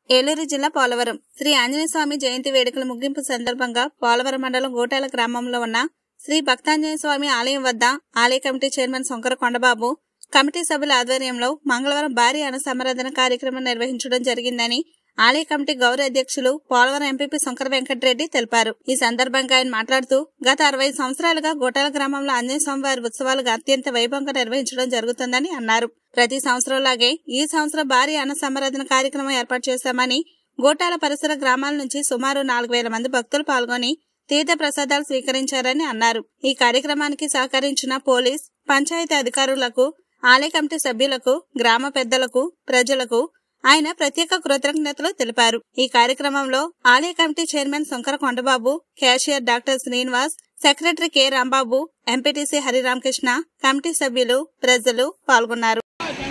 ఏలూరు జిల్లా పోలవరం శ్రీ ఆంజనేయ స్వామి జయంతి వేడుకల ముగింపు సందర్భంగా పోలవరం మండలం గోటాల గ్రామంలో ఉన్న శ్రీ భక్తాంజనేయ స్వామి ఆలయం వద్ద ఆలయ committee chairman Shankara Kondababu committee సభ్యుల ఆధ్వర్యంలో మంగళవారం భారీ అన్న సమరాధన కార్యక్రమం నిర్వహించడం జరిగిందని ఆలయ కమిటీ గౌరవ అధ్యక్షులు పోలవరం ఎంపీపీ శంకర వెంకటరెడ్డి తెలిపారు ఈ సందర్భంగా ఆయన మాట్లాడుతూ గత అరవై సంవత్సరాలుగా గోటాల గ్రామంలో ఆంజనేయ స్వామి వారి ఉత్సవాలుగా అత్యంత వైభవంగా నిర్వహించడం జరుగుతుందని అన్నారు ప్రతి సంవత్సరంలాగే ఈ సంవత్సరం భారీ అన్న సమరాధన కార్యక్రమం ఏర్పాటు చేశామని గోటాల పరిసర గ్రామాల నుంచి సుమారు నాలుగు వేల మంది భక్తులు పాల్గొని తీర్థ ప్రసాదాలు స్వీకరించారని అన్నారు ఈ కార్యక్రమానికి సహకరించిన పోలీస్ పంచాయతీ అధికారులకు ఆలయ కమిటీ సభ్యులకు గ్రామ పెద్దలకు ప్రజలకు ఆయన ప్రత్యేక కృతజ్ఞతలు తెలిపారు ఈ కార్యక్రమంలో ఆలయ committee chairman Shankara Kondababu cashier doctor Srinivas secretary K Rambabu MPTC Hariramakrishna committee సభ్యులు ప్రజలు పాల్గొన్నారు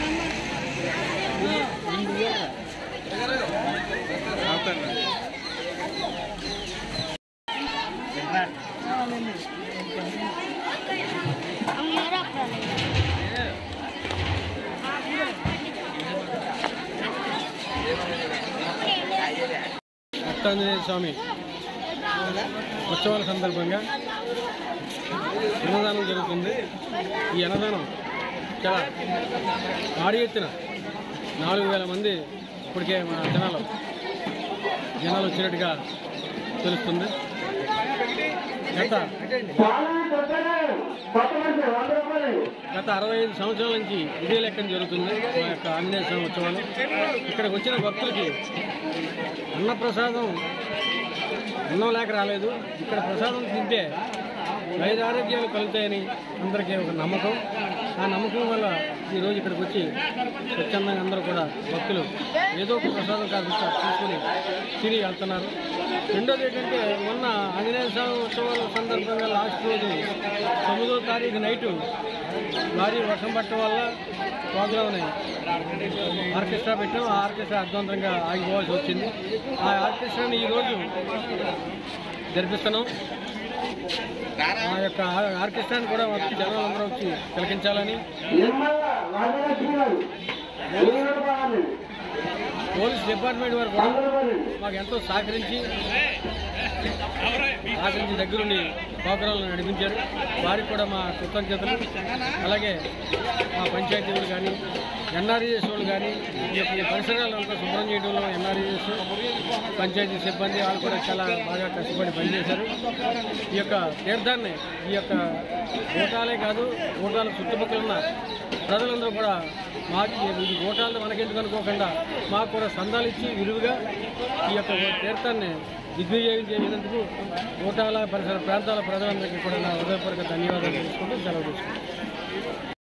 భక్తాంజనేయ స్వామి ఉత్సవాల సందర్భంగా అన్నదానం జరుగుతుంది ఈ అన్నదానం చాలా భారీ ఎత్తున నాలుగు వేల మంది ఇప్పటికే మన జనాలు జనాలు వచ్చినట్టుగా తెలుస్తుంది గత గత అరవై ఐదు సంవత్సరాల నుంచి ఇదే లెక్కన జరుగుతుంది మా యొక్క ఆంజనేయ స్వామి ఉత్సవాలు ఇక్కడికి వచ్చిన భక్తులకి అన్నప్రసాదం అన్నం లేక రాలేదు ఇక్కడ ప్రసాదం తింటే ఐదు ఆరోగ్యాలు కలుగుతాయని అందరికీ ఒక నమ్మకం ఆ నమ్మకం వల్ల ఈరోజు ఇక్కడికి వచ్చి స్వచ్ఛందంగా అందరూ కూడా భక్తులు ఏదో ఒక ప్రసాదం కాకుండా తీసుకుని తిరిగి వెళ్తున్నారు రెండోది ఏంటంటే మొన్న ఆంజనేయ స్వామి ఉత్సవాల సందర్భంగా లాస్ట్ రోజు తొమ్మిదో తారీఖు నైటు భారీ వర్షం పట్టడం వల్ల ప్రోగ్రామ్ని ఆర్కెస్ట్రా పెట్టాం ఆ ఆర్కెస్ట్రా అర్థవంతంగా ఆగిపోవాల్సి వచ్చింది ఆ ఆర్కెస్ట్రాని ఈరోజు జరిపిస్తున్నాం ఆ యొక్క ఆ- ఆర్కెస్ట్రాని కూడా వచ్చి జనాలందరూ వచ్చి తిలకించాలని పోలీస్ డిపార్ట్మెంట్ వారు కూడా మాకు ఎంతో సహకరించి సహకరించి దగ్గరుండి ప్రోగ్రాంలు నడిపించారు వారికి కూడా మా కృతజ్ఞతలు అలాగే మా పంచాయతీలు కానీ ఎన్ఆర్ఈఎస్ వాళ్ళు కానీ ఈ యొక్క ఈ పరిసరాలంతా శుభ్రం చేయడంలో ఎన్ఆర్ఈఎస్ పంచాయతీ సిబ్బంది వాళ్ళు కూడా చాలా బాగా కష్టపడి పనిచేశారు ఈ యొక్క తీర్థాన్ని ఈ యొక్క ఓటాలే కాదు ఓటాల చుట్టుపక్కల ఉన్న ప్రజలందరూ కూడా మాకు ఈ ఓటాలు మనకెందుకు అనుకోకుండా మాకు కూడా సందాలు ఇచ్చి విలువగా ఈ యొక్క తీర్థాన్ని దిగ్విజయం చేసినందుకు ఓటాల పరిసర ప్రాంతాల ప్రజలందరికీ కూడా నా హృదయపూర్వక ధన్యవాదాలు తెలుసుకుంటూ సెలవు తీసుకుంటాను